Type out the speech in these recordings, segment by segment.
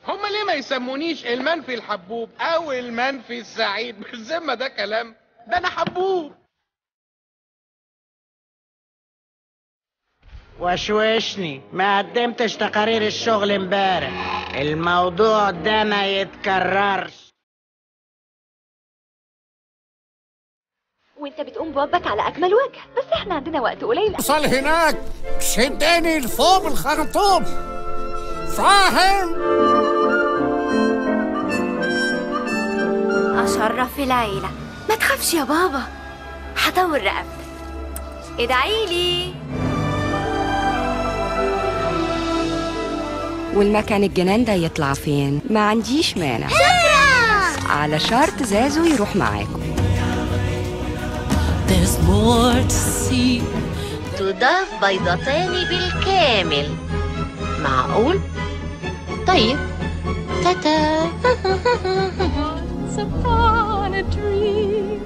هما ليه ما يسمونيش المنفي الحبوب او المنفي السعيد بالذمه ده كلام ده انا حبوب وشوشني ما قدمتش تقارير الشغل امبارح الموضوع ده ما يتكررش وانت بتقوم بواجبك على اكمل وجه بس احنا عندنا وقت قليل وصل هناك شدني لفوق الخرطوم فاهم اشرف العيله ما تخافش يا بابا هطور رقبتك ادعي لي والمكان الجنان ده يطلع فين ما عنديش مانع على شرط زازو يروح معاكم There's more to see. تضاف بيضتان بالكامل معقول؟ طيب تاتا Once upon a dream.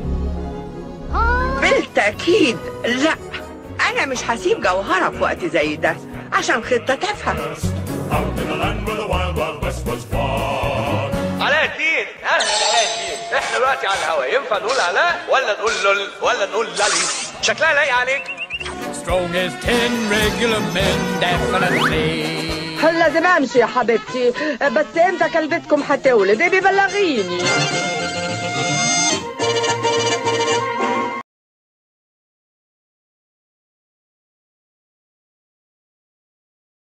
بالتأكيد لا أنا مش هسيب جوهرة في وقت زي ده عشان خطة تافهة علاء الدين اهلا علاء الدين احنا دلوقتي على الهوا ينفع نقول علاء ولا نقول لول ولا نقول لالي شكلها لايق عليك Strong as ten regular men definitely لازم أمشي يا حبيبتي بس إمتى كلبتكم هتولد بيبلغيني